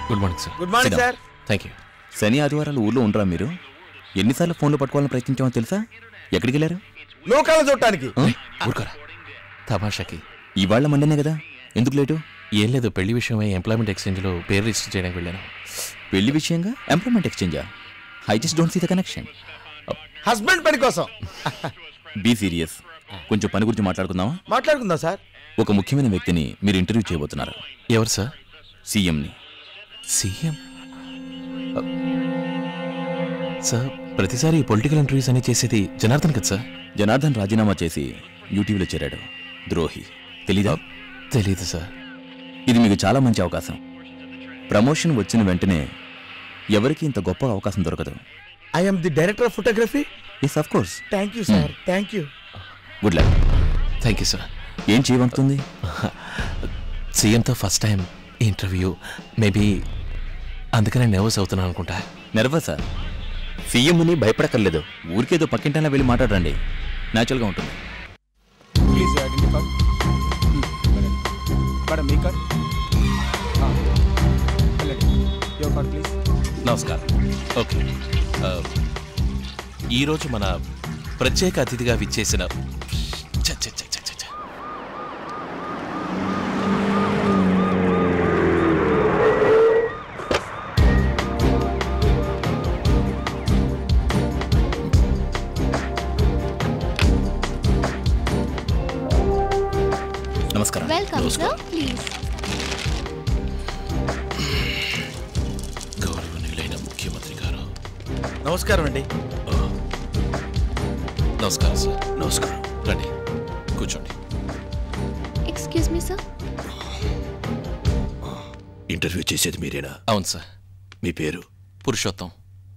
Good morning sir good morning sir thank you శని ఆదివారాలు ఊళ్ళో ఉండరా మీరు ఎన్నిసార్లు ఫోన్లో పట్టుకోవాలని ప్రయత్నించామో తెలుసా ఎక్కడికి వెళ్ళారు లోకాలను చూడటానికి ఊరుకోరా తమాషాకి ఇవాళ మండనే కదా ఎందుకు లేటు ఏం లేదు పెళ్లి విషయమై ఎంప్లాయ్మెంట్ ఎక్స్చేంజ్లో పేరు రిజిస్టర్ చేయడానికి వెళ్ళాను పెళ్లి విషయంగా ఎంప్లాయ్మెంట్ ఎక్స్చేంజా I just don't see the connection husband పని కోసం బీ సీరియస్ కొంచెం పని గురించి మాట్లాడుకుందామా మాట్లాడుకుందాం సార్ ఒక ముఖ్యమైన వ్యక్తిని మీరు ఇంటర్వ్యూ చేయబోతున్నారు ఎవరు సార్ సీఎంని సీఎం సార్ ప్రతిసారి పొలిటికల్ ఇంటర్వ్యూస్ అని చేసేది జనార్దన్ కదా సార్ జనార్దన్ రాజీనామా చేసి యూటీవీలో చేరాడు ద్రోహి తెలీదా తెలీదు సార్ ఇది మీకు చాలా మంచి అవకాశం ప్రమోషన్ వచ్చిన వెంటనే ఎవరికి ఇంత గొప్ప అవకాశం దొరకదు I'm the director of photography yes of course thank you sir thank you good luck thank you sir ఏం చేయబడుతుంది సీఎంతో ఫస్ట్ టైం ఇంటర్వ్యూ మేబీ అందుకనే నర్వస్ అవుతున్నాను అనుకుంటా నెర్వసా సీఎంని భయపడక్కర్లేదు ఊరికేదో పక్కింటైనా వెళ్ళి మాట్లాడండి న్యాచురల్గా ఉంటుంది ప్లీజ్ ఐడెంటి కార్డ్ మేడం మీ కార్డ్ వెళ్ళండి యువర్ కార్డ్ ప్లీజ్ నమస్కారం ఓకే ఆ, ఈరోజు మన ప్రత్యేక అతిథిగా విచ్చేసిన చ్చ, చ్చ, చ్చ, చ్చ, చ్చ, చ్చ. నమస్కారం వెల్కమ్ సార్ ప్లీజ్ గౌరవనీయులైన ముఖ్యమంత్రి గారు నమస్కారం అండి నమస్కారం సార్ నమస్కారం రండి కూర్చోండి ఎక్స్క్యూజ్ మీ సార్ ఇంటర్వ్యూ చేసేది మీరేనా అవును సార్ మీ పేరు పురుషోత్తం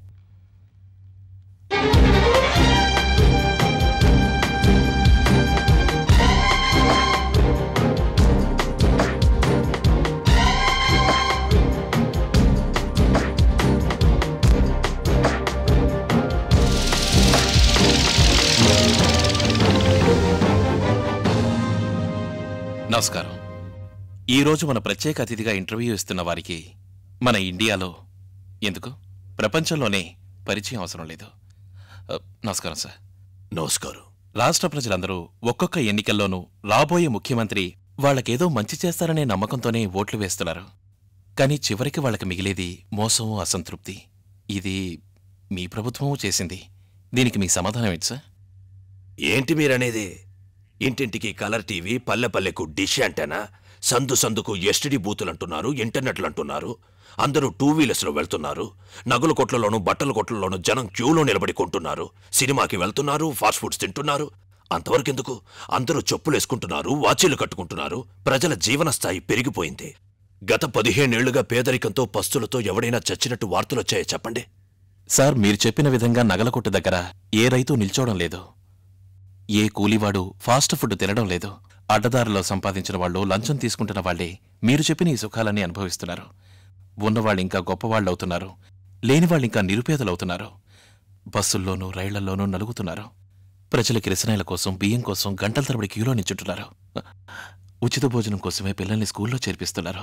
నమస్కారం ఈరోజు మన ప్రత్యేక అతిథిగా ఇంటర్వ్యూ ఇస్తున్న వారికి మన ఇండియాలో ఎందుకు ప్రపంచంలోనే పరిచయం అవసరం లేదు ఆ, నమస్కారం సార్ నమస్కారం రాష్ట్ర ప్రజలందరూ ఒక్కొక్క ఎన్నికల్లోనూ రాబోయే ముఖ్యమంత్రి వాళ్ళకేదో మంచి చేస్తారనే నమ్మకంతోనే ఓట్లు వేస్తున్నారు కానీ చివరికి వాళ్ళకి మిగిలేది మోసం అసంతృప్తి ఇది మీ ప్రభుత్వము చేసింది దీనికి మీ సమాధానం ఏంటి సార్ ఏంటి మీరనేది ఇంటింటికి కలర్ టీవీ పల్లె పల్లెకు డిష్ అంటేనా సందు సందుకు ఎస్టిడి బూతులు అంటున్నారు ఇంటర్నెట్లు అంటున్నారు అందరూ టూ వీలర్స్లో వెళ్తున్నారు నగుల కొట్లలోనూ బట్టల కొట్లలోనూ జనం క్యూలో నిలబడి కొంటున్నారు సినిమాకి వెళ్తున్నారు ఫాస్ట్ ఫుడ్స్ తింటున్నారు అంతవరకెందుకు అందరూ చెప్పులేసుకుంటున్నారు వాచీలు కట్టుకుంటున్నారు ప్రజల జీవన స్థాయి పెరిగిపోయింది గత పదిహేనేళ్లుగా పేదరికంతో పస్తులతో ఎవడైనా చచ్చినట్టు వార్తలొచ్చాయో చెప్పండి సార్ మీరు చెప్పిన విధంగా నగల కొట్టు దగ్గర ఏ రైతు నిల్చోవడం లేదు ఏ కూలీవాడు ఫాస్ట్ ఫుడ్ తినడం లేదు అడ్డదారిలో సంపాదించిన వాళ్ళు లంచం తీసుకుంటున్న వాళ్లే మీరు చెప్పిన ఈ సుఖాలన్నీ అనుభవిస్తున్నారు ఉన్నవాళ్ళు ఇంకా గొప్పవాళ్ళు అవుతున్నారు లేనివాళ్ళు ఇంకా నిరుపేదలవుతున్నారు బస్సుల్లోనూ రైళ్లలోనూ నలుగుతున్నారు ప్రజల కిరసనాయిల కోసం బియ్యం కోసం గంటల తరబడి క్యూలో నించుంటున్నారు ఉచిత భోజనం కోసమే పిల్లల్ని స్కూల్లో చేర్పిస్తున్నారు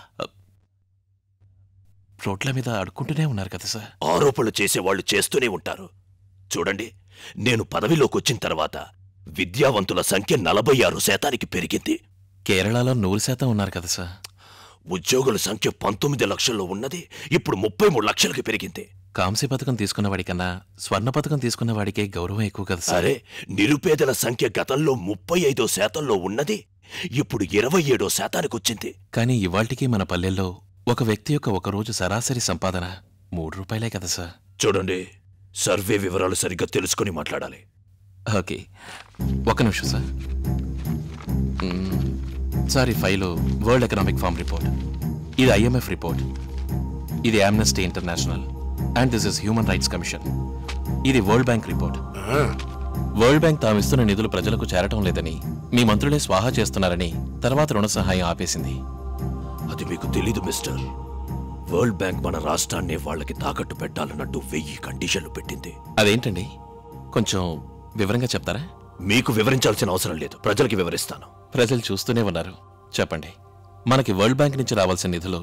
రోడ్ల మీద అడుక్కుంటూనే ఉన్నారు కదా సార్ ఆరోపణలు చేసేవాళ్లు చేస్తూనే ఉంటారు చూడండి నేను పదవిలోకి వచ్చిన తర్వాత విద్యావంతుల సంఖ్య నలభై ఆరు శాతానికి పెరిగింది కేరళలో నూరు శాతం ఉన్నారు కదా సార్ ఉద్యోగుల సంఖ్య పంతొమ్మిది లక్షల్లో ఉన్నది ఇప్పుడు ముప్పై మూడు లక్షలకి పెరిగింది కాంస్య పథకం తీసుకున్న వాడికన్నా స్వర్ణ పథకం తీసుకున్న వాడికే గౌరవం ఎక్కువ కదా సార్ సరే నిరుపేదల సంఖ్య గతంలో ముప్పై ఐదో శాతంలో ఉన్నది ఇప్పుడు ఇరవై ఏడో శాతానికి వచ్చింది కానీ ఇవాల్టికి మన పల్లెల్లో ఒక వ్యక్తి యొక్క ఒక రోజు సరాసరి సంపాదన మూడు రూపాయలే కదా సార్ చూడండి సర్వే వివరాలు సరిగ్గా తెలుసుకొని మాట్లాడాలి ఓకే ఒక నిమిషం సార్ మ్మ్. సార్ ఈ file world economic forum report ఇది ఐఎంఎఫ్ రిపోర్ట్ ఇది Amnesty International and this is human rights commission ఇది world bank report world bank తామిస్తున్న నిధులు ప్రజలకు చేరటం లేదని మీ మంత్రులే స్వాహా చేస్తున్నారని తర్వాత రుణ సహాయం ఆపేసింది అది మీకు తెలీదు మిస్టర్ వరల్డ్ బ్యాంక్ మన రాష్ట్రాన్నే వాళ్ళకి తాకట్టు పెట్టాలన్నట్టు వెయ్యి కండిషన్లు పెట్టింది అదేంటండి కొంచెం వివరంగా చెప్తారా మీకు వివరించాల్సిన అవసరం లేదు ప్రజలకి వివరిస్తాను ప్రజలు చూస్తూనే ఉన్నారు చెప్పండి మనకి వరల్డ్ బ్యాంక్ నుంచి రావాల్సిన నిధులు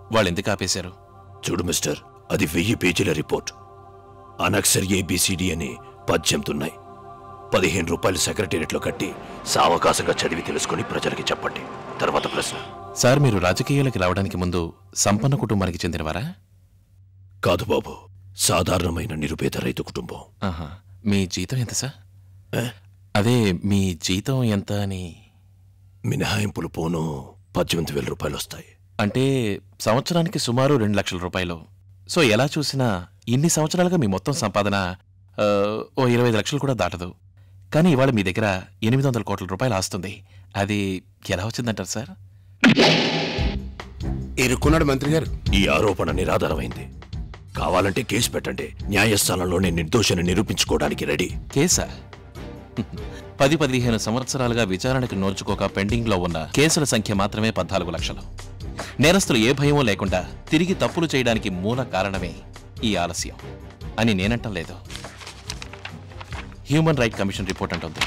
వాళ్ళు ఎందుకు ఆపేశారు చూడు మిస్టర్ అది వెయ్యి పేజీల రిపోర్ట్ అనక్సర్ ఏబిసిడి అని పద్దెనిమిది పదిహేను రూపాయలు సెక్రటేరియట్లో కట్టి సావకాశంగా చదివి తెలుసుకుని ప్రజలకి చెప్పండి తర్వాత ప్రశ్న సార్ మీరు రాజకీయాలకు రావడానికి ముందు సంపన్న కుటుంబానికి చెందినవారా కాదు బాబు సాధారణమైన నిరుపేద రైతు కుటుంబం ఆహా మీ జీతం ఎంత సార్ అదే మీ జీతం ఎంత అని మినహాయింపులు పోను పద్దెనిమిది వేల రూపాయలు వస్తాయి అంటే సంవత్సరానికి సుమారు రెండు లక్షల రూపాయలు సో ఎలా చూసినా ఇన్ని సంవత్సరాలుగా మీ మొత్తం సంపాదన ఆ, ఓ ఇరవై ఐదు లక్షలు కూడా దాటదు కానీ ఇవాళ మీ దగ్గర ఎనిమిది వందల కోట్ల రూపాయలు ఆస్తుంది అది ఎలా వచ్చిందంటారు సార్ ఇరుక్కున్నాడు మంత్రి గారు ఈ ఆరోపణ నిరాధారమైంది కావాలంటే కేసు పెట్టండి న్యాయస్థానంలోనే నిర్దోషిని నిరూపించుకోవడానికి రెడీ కేసా పది పదిహేను సంవత్సరాలుగా విచారణకు నోచుకోక పెండింగ్లో ఉన్న కేసుల సంఖ్య మాత్రమే పద్నాలుగు లక్షలు నేరస్తులు ఏ భయమూ లేకుండా తిరిగి తప్పులు చేయడానికి మూల కారణమే ఈ ఆలస్యం అని నేనంటం లేదు హ్యూమన్ రైట్ కమిషన్ రిపోర్ట్ అంటుంది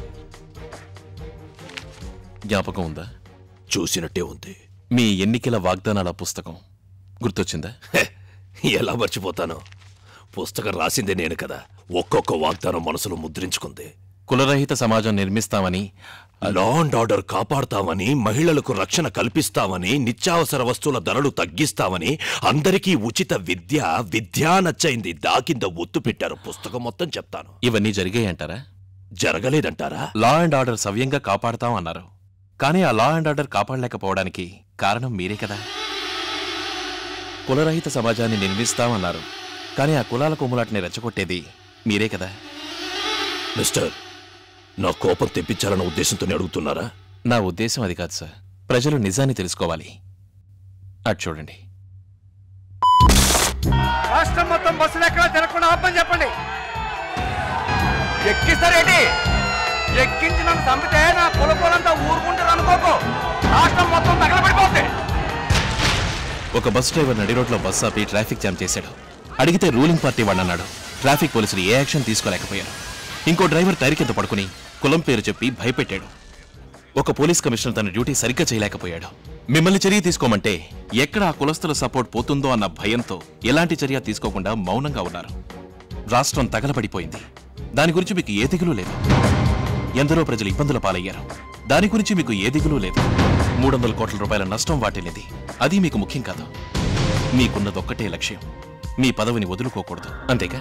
జ్ఞాపకం ఉందా చూసినట్టే ఉంది మీ ఎన్నికల వాగ్దానాల పుస్తకం గుర్తొచ్చిందా హె, ఎలా మర్చిపోతాను పుస్తకం రాసిందే నేను కదా ఒక్కొక్క వాగ్దానం మనసులో ముద్రించుకుంది కులరహిత సమాజం నిర్మిస్తామని లా అండ్ ఆర్డర్ కాపాడతామని మహిళలకు రక్షణ కల్పిస్తామని నిత్యావసర వస్తువుల ధరలు తగ్గిస్తామని అందరికీ ఉచిత విద్య విద్యా నచ్చైంది దాకింద ఒత్తు పెట్టారు పుస్తకం మొత్తం చెప్తాను ఇవన్నీ జరిగాయంటారా జరగలేదంటారా లా అండ్ ఆర్డర్ సవ్యంగా కాపాడతాం అన్నారు కానీ ఆ లా అండ్ ఆర్డర్ కాపాడలేకపోవడానికి కారణం మీరే కదా కులరహిత సమాజాన్ని నిర్మిస్తామన్నారు కానీ ఆ కులాల కొమ్ములాటిని రెచ్చగొట్టేది మీరే కదా మిస్టర్ నా కోపం తెప్పించాలన్న ఉద్దేశంతోనే అడుగుతున్నారా నా ఉద్దేశం అది కాదు సార్ ప్రజలు నిజాన్ని తెలుసుకోవాలి అటు చూడండి రాష్ట్రం మొత్తం బస్సులు ఎక్కడ తిరగకుండా ఆపని చెప్పండి ఎక్కిస్తారేంటి ఎక్కించి నన్ను చంపితే నా పొల పొలంతా ఊరుకుంటారు అనుకోకు రాష్ట్రం మొత్తం తగలబడిపోతుంది ఒక బస్ డ్రైవర్ నడి రోడ్లో బస్ ఆపి ట్రాఫిక్ జామ్ చేశాడు అడిగితే రూలింగ్ పార్టీ వాడన్నాడు ట్రాఫిక్ పోలీసులు ఏ యాక్షన్ తీసుకోలేకపోయారు ఇంకో డ్రైవర్ టైర్ కింద పడుకుని కులం పేరు చెప్పి భయపెట్టాడు ఒక పోలీస్ కమిషనర్ తన డ్యూటీ సరిగ్గా చేయలేకపోయాడు మిమ్మల్ని చర్య తీసుకోమంటే ఎక్కడ ఆ కులస్తుల సపోర్ట్ పోతుందో అన్న భయంతో ఎలాంటి చర్య తీసుకోకుండా మౌనంగా ఉన్నారు రాష్ట్రం తగలబడిపోయింది దాని గురించి మీకు ఏ దిగులు లేదు ఎందరో ప్రజలు ఇబ్బందుల పాలయ్యారు దాని గురించి మీకు ఏ దిగులు లేదు మూడు వందల కోట్ల రూపాయల నష్టం వాటిల్లింది అది మీకు ముఖ్యం కాదు మీకున్నదొక్కటే లక్ష్యం మీ పదవిని వదులుకోకూడదు అంతేగా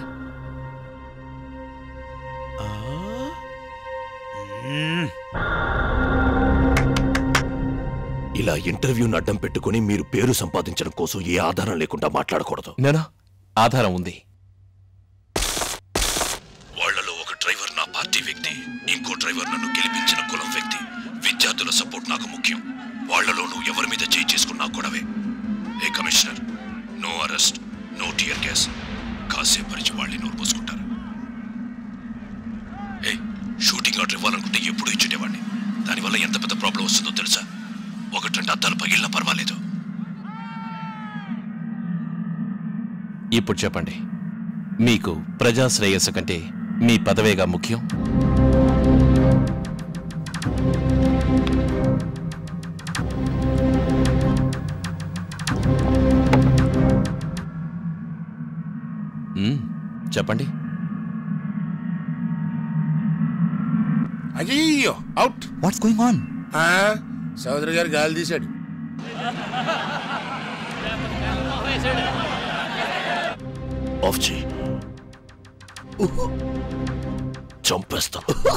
ఇలా ఇంటర్వ్యూని అడ్డం పెట్టుకుని మీరు పేరు సంపాదించడం కోసం ఏ ఆధారం లేకుండా మాట్లాడకూడదు నేనా ఆధారం ఉంది వాళ్లలో ఒక డ్రైవర్ నా పార్టీ వ్యక్తి ఇంకో డ్రైవర్ నన్ను గెలిపించిన కులం వ్యక్తి విద్యార్థుల సపోర్ట్ నాకు ముఖ్యం వాళ్లలో నువ్వు ఎవరి మీద చేయి చేసుకున్నా కూడావే ఏ commissioner no arrest no tear gas కాసేపు పరిచి వాళ్ళని నోరు పోసుకుంటారు ఏ షూటింగ్ ఆర్డర్ ఇవ్వాలనుకుంటే ఎప్పుడు ఇచ్చేటేవాడిని దానివల్ల ఎంత పెద్ద ప్రాబ్లం వస్తుందో తెలుసా ఒకటి రెండు అద్దాలు పగిలినా పర్వాలేదు ఇప్పుడు చెప్పండి మీకు ప్రజా శ్రేయస్సు కంటే మీ పదవేగా ముఖ్యం మ్మ్, చెప్పండి అయ్యో అవుట్ వాట్స్ గోయింగ్ ఆన్ ఆ, సోదరి గారు గాలి తీశాడు ఆఫ్ చేయి చంపేస్తా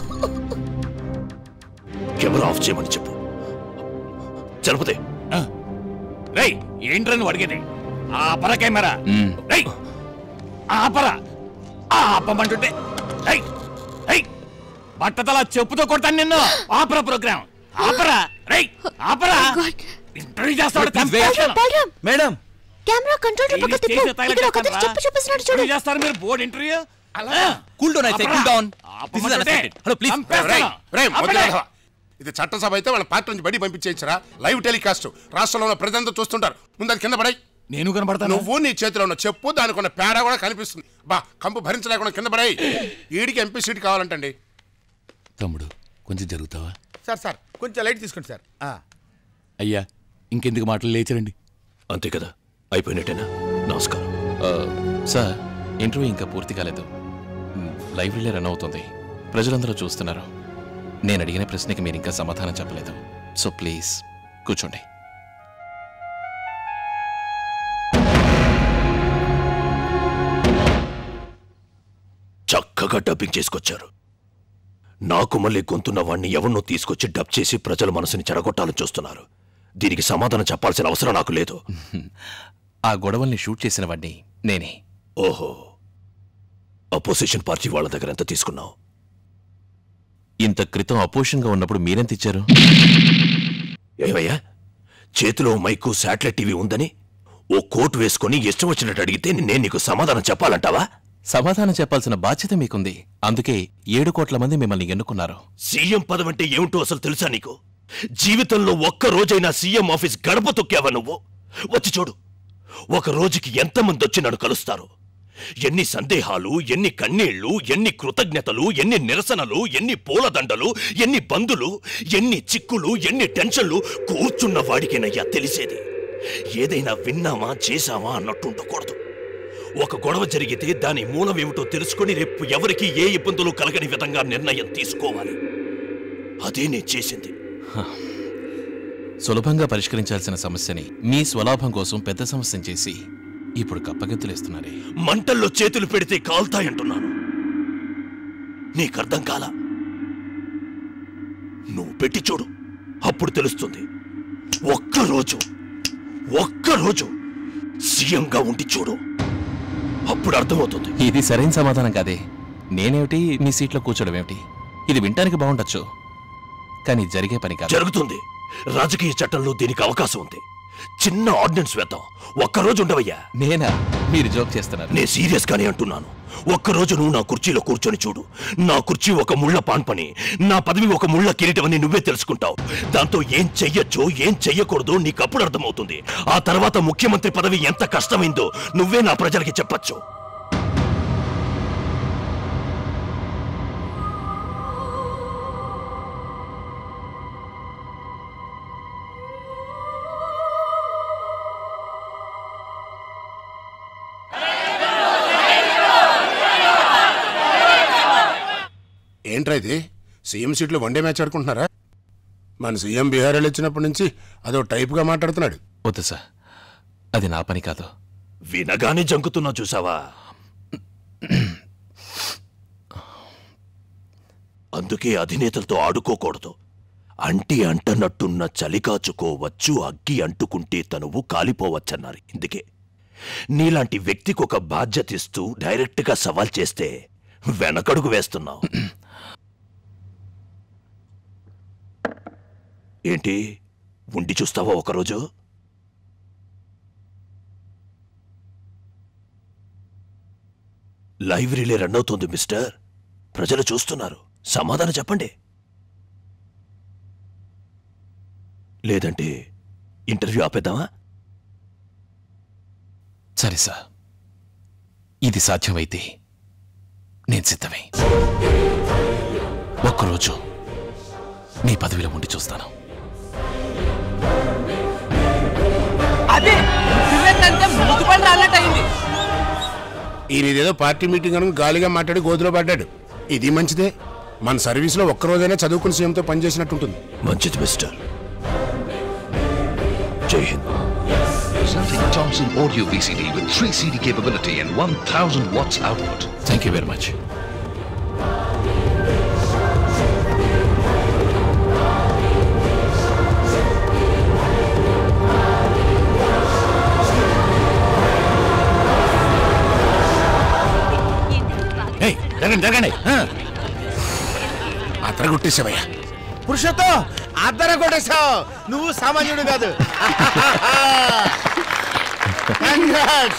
కెమెరా ఆఫ్ చేయమని చెప్పు చలపతే రై ఏంట్రా నువ్వు అడిగేది ఆపర కెమెరా మ్మ్, రై ఆపరా ఆపమంటుంటే రై రై బట్టతల చెప్పుతో కొడతాను నిన్ను ఆపరా ప్రోగ్రామ్ ఆపరా రై ఆపరా ఇంటర్వ్యూ చేస్తాడు చంపేస్తాను. Balaram madam camera control room పక్క తిప్పు స్టేజ్ ఇక్కడ ఒక అతను చెప్పు చూపిస్తున్నాడు చూడు ఇంటర్వ్యూ చేస్తారు మీరు బోర్డు ఇంటర్వ్యూ కూల్ డౌన్ అయితే కూల్ డౌన్ దిస్ ఇస్ ఆపమంటుంటే అన్ఎక్స్పెక్టెడ్ హలో ప్లీజ్ చంపేస్తాను. రేయ్, మొదలు ఆపలే. వెధవ. ఇది చట్టసభ అయితే వాళ్ళ పార్టీ నుంచి బయట పంపించేయించరా లైవ్ టెలికాస్ట్ రాష్ట్రంలో ఉన్న ప్రజలంతా చూస్తుంటారు ముందు అది కింద పడాయి నేను కనబడతాను నువ్వు నీ చేతిలో ఉన్న చెప్పు దానికి ఉన్న పేడ కూడా కనిపిస్తుంది బా కంపు భరించలేకుండా కింద పడాయి ఈడికి ఎంపీ సీట్ కావాలంటండి తమ్ముడు కొంచెం జరుగుతావా సార్ సార్ కొంచెం లైట్ తీసుకోండి సార్ ఆ, అయ్యా ఇంకెందుకు మాటలు లేచరండి అంతే కదా అయిపోయినట్టేనా నమస్కారం ఆ, సార్ ఇంటర్వ్యూ ఇంకా పూర్తి కాలేదు మ్, లైబ్రరీలో రన్ అవుతుంది ప్రజలందరూ చూస్తున్నారు నేను అడిగిన ప్రశ్నకి మీరు ఇంకా సమాధానం చెప్పలేదు సో ప్లీజ్ కూర్చోండి చక్కగా డబ్బింగ్ చేసుకొచ్చారు నాకు మళ్ళీ గొంతున్న వాణ్ణి ఎవరినో తీసుకొచ్చి డబ్ చేసి ప్రజల మనసుని చెడగొట్టాలని చూస్తున్నారు దీనికి సమాధానం చెప్పాల్సిన అవసరం నాకు లేదు ఆ గొడవల్ని షూట్ చేసిన వాడిని నేనే ఓహో అపోజిషన్ పార్టీ వాళ్ళ దగ్గర ఎంత తీసుకున్నావు ఇంత క్రితం అపోజిషన్గా ఉన్నప్పుడు మీరెంత ఇచ్చారు ఏమయ్యా చేతిలో మైకు శాటిలైట్ టీవీ ఉందని ఓ కోట్ వేసుకొని ఇష్టం వచ్చినట్టు అడిగితే నేను నీకు సమాధానం చెప్పాలంటావా సమాధానం చెప్పాల్సిన బాధ్యత మీకుంది అందుకే ఏడు కోట్ల మంది మిమ్మల్ని ఎన్నుకున్నారు సీఎం పదవంటే ఏమిటో అసలు తెలుసా నీకు జీవితంలో ఒక్క రోజైనా సీఎం ఆఫీస్ గడప తొక్కావా నువ్వు వచ్చి చూడు ఒక రోజుకి ఎంతమంది వచ్చి నన్ను కలుస్తారు ఎన్ని సందేహాలు ఎన్ని కన్నీళ్లు ఎన్ని కృతజ్ఞతలు ఎన్ని నిరసనలు ఎన్ని పూలదండలు ఎన్ని బందులు ఎన్ని చిక్కులు ఎన్ని టెన్షన్లు కూర్చున్న వాడికేనయ్యా తెలిసేది ఏదైనా విన్నామా చేశామా అన్నట్టు ఉండకూడదు ఒక గొడవ జరిగితే దాని మూలమేమిటో తెలుసుకొని రేపు ఎవరికి ఏ ఇబ్బందులు కలగని విధంగా నిర్ణయం తీసుకోవాలి అదే నేను చేసింది సులభంగా పరిష్కరించాల్సిన సమస్యని మీ స్వలాభం కోసం పెద్ద సమస్యను చేసి ఇప్పుడు కప్పగెత్తులేస్తున్నారే మంటల్లో చేతులు పెడితే కాల్తాయంటున్నాను నీకర్థం కాలా నువ్వు పెట్టి చూడు అప్పుడు తెలుస్తుంది ఒక్కరోజు ఒక్కరోజు సీఎంగా ఉండి చూడు అప్పుడు అర్థమవుతుంది ఇది సరైన సమాధానం కాదే నేనేమిటి మీ సీట్లో కూర్చోడం ఏమిటి ఇది వినటానికి బాగుండొచ్చు కానీ జరిగే పని కాదు జరుగుతుంది రాజకీయ చట్టంలో దీనికి అవకాశం ఉంది చిన్న ఆర్డినెన్స్ వేద్దాం ఒక్కరోజు ఉండవయ్యా నేనా మీరు జోక్ చేస్తున్నారు నేను సీరియస్ గానే అంటున్నాను ఒక్కరోజు నువ్వు నా కుర్చీలో కూర్చొని చూడు నా కుర్చీ ఒక ముళ్ళ పాన్పని నా పదవి ఒక ముళ్ళ కిరీటం అని నువ్వే తెలుసుకుంటావు దాంతో ఏం చెయ్యొచ్చో ఏం చెయ్యకూడదో నీకు అప్పుడు అర్థమవుతుంది ఆ తర్వాత ముఖ్యమంత్రి పదవి ఎంత కష్టమైందో నువ్వే నా ప్రజలకి చెప్పొచ్చు ఏంట్రా ఇది సీఎం సీట్లో వన్డే మ్యాచ్ ఆడుకుంటున్నారా మన సీఎం బీహార్ వచ్చినప్పటి నుంచి అదో టైప్గా మాట్లాడుతున్నాడు వద్దు సార్ అది నా పని కాదు వినగానే జంకుతున్నా చూసావా అందుకే అధినేతలతో ఆడుకోకూడదు అంటి అంటనట్టున్న చలి కాచుకోవచ్చు అగ్గి అంటుకుంటే తనువు కాలిపోవచ్చన్నారు ఇందుకే నీలాంటి వ్యక్తికి ఒక బాధ్యత ఇస్తూ డైరెక్ట్గా సవాల్ చేస్తే వెనకడుగు వేస్తున్నావు ఏంటి ఉండి చూస్తావా ఒకరోజు లైవ్ రిలే రన్ అవుతుంది మిస్టర్ ప్రజలు చూస్తున్నారు సమాధానం చెప్పండి లేదంటే ఇంటర్వ్యూ ఆపేద్దామా సరే సార్ ఇది సాధ్యమైతే నేను సిద్ధమే ఒక్కరోజు మీ పదవిలో ఉండి చూస్తాను అది నువ్వేంటంటే ముద్దుపడి రాలటైంది ఈయన ఇదేదో పార్టీ మీటింగ్ అని గాలిగా మాట్లాడి గోతులో పడ్డాడు ఇది మంచిదే మన సర్వీస్లో ఒక్కరోజైనా చదువుకుని సీఎంతో పనిచేసినట్టుంటుంది మంచిది మిస్టర్ జై హింద్ Presenting Thompson Audio VCD with 3 CD capability and 1000 watts output. Thank you very much జరగండి జరగండి అత్ర గుట్టేసావయ్యా పురుషోత్తం అద్దరం కొట్టేశావు నువ్వు సామాన్యుడు కాదు Congrats.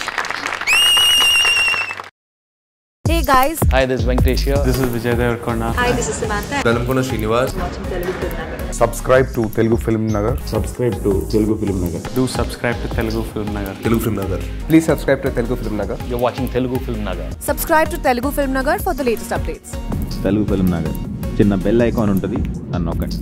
Hey guys, Hi, this is Venkatesh here. This is Vijay Devarkonda. hi, this is Samantha. Velankonda Srinivas subscribe to Telugu film Nagar Subscribe to Telugu Film Nagar. Do subscribe to Telugu Film Nagar. Telugu film Nagar please subscribe to Telugu film Nagar You're watching Telugu Film Nagar. Subscribe to Telugu Film Nagar for the latest updates. Telugu film Nagar చిన్న bell icon ఉంటుంది అని నొక్కండి